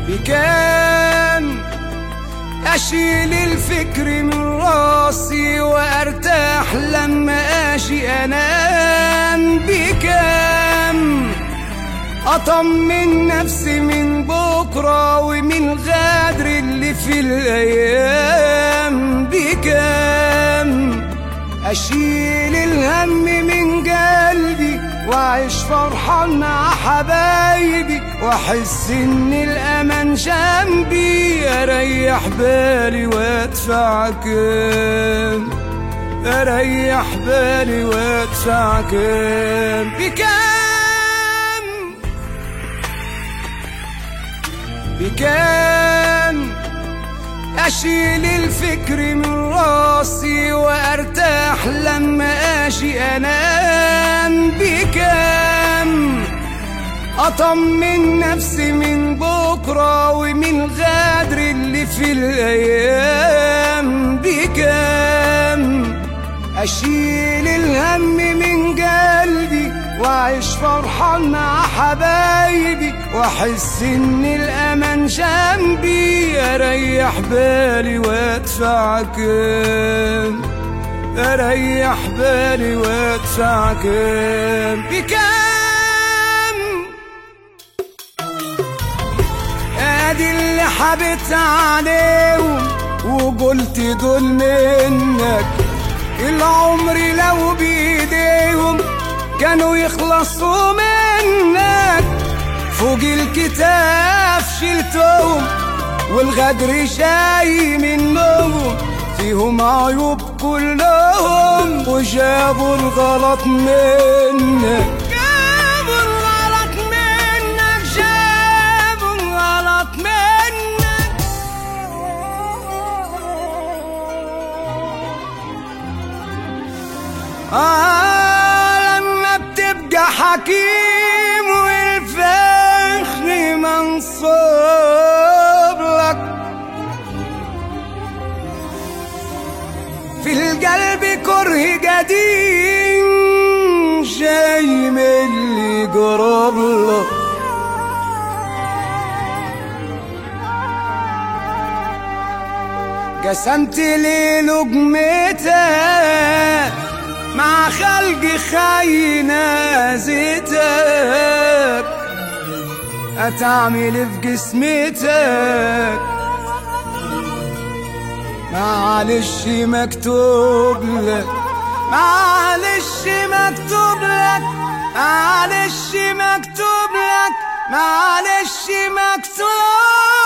بكام أشيل الفكر من راسي وأرتاح لما أشي أنام بكام أطمن نفسي من بكرة ومن غدر اللي في الأيام بكام أشيل الهم من قلبي وأعيش فرحان مع حبايبي وأحس إن الأمان جنبي أريح بالي وأدفع كام أريح بالي وأدفع كام بكام بكام أشيل الفكر من راسي وأرتاح لما أشي أنام بكام أطمن نفسي من بكرة ومن غدر اللي في الأيام بكام أشيل الهم من قلبي وأعيش فرحان مع حبايبي وأحس إن الأمان جنبي أريح بالي وأدفع كام أريح بالي وأدفع كام بكام ادي اللي حبيت عليهم وقلت دول منك العمر لو بايديهم كانوا يخلصوا منك فوق الكتاف شلتهم والغدر جاي منهم فيهم عيوب كلهم وجابوا الغلط منك جابوا الغلط منك جابوا الغلط منك آه لما بتبقى حكيم والفخر منصوب لك في القلب كره قديم جاي من اللي قرب لك قسمت لي لقمتك مع خلق خاينة زيتك أتعمل في جسمتك معلش مكتوب لك معلش مكتوب لك معلش مكتوب لك معلش مكتوب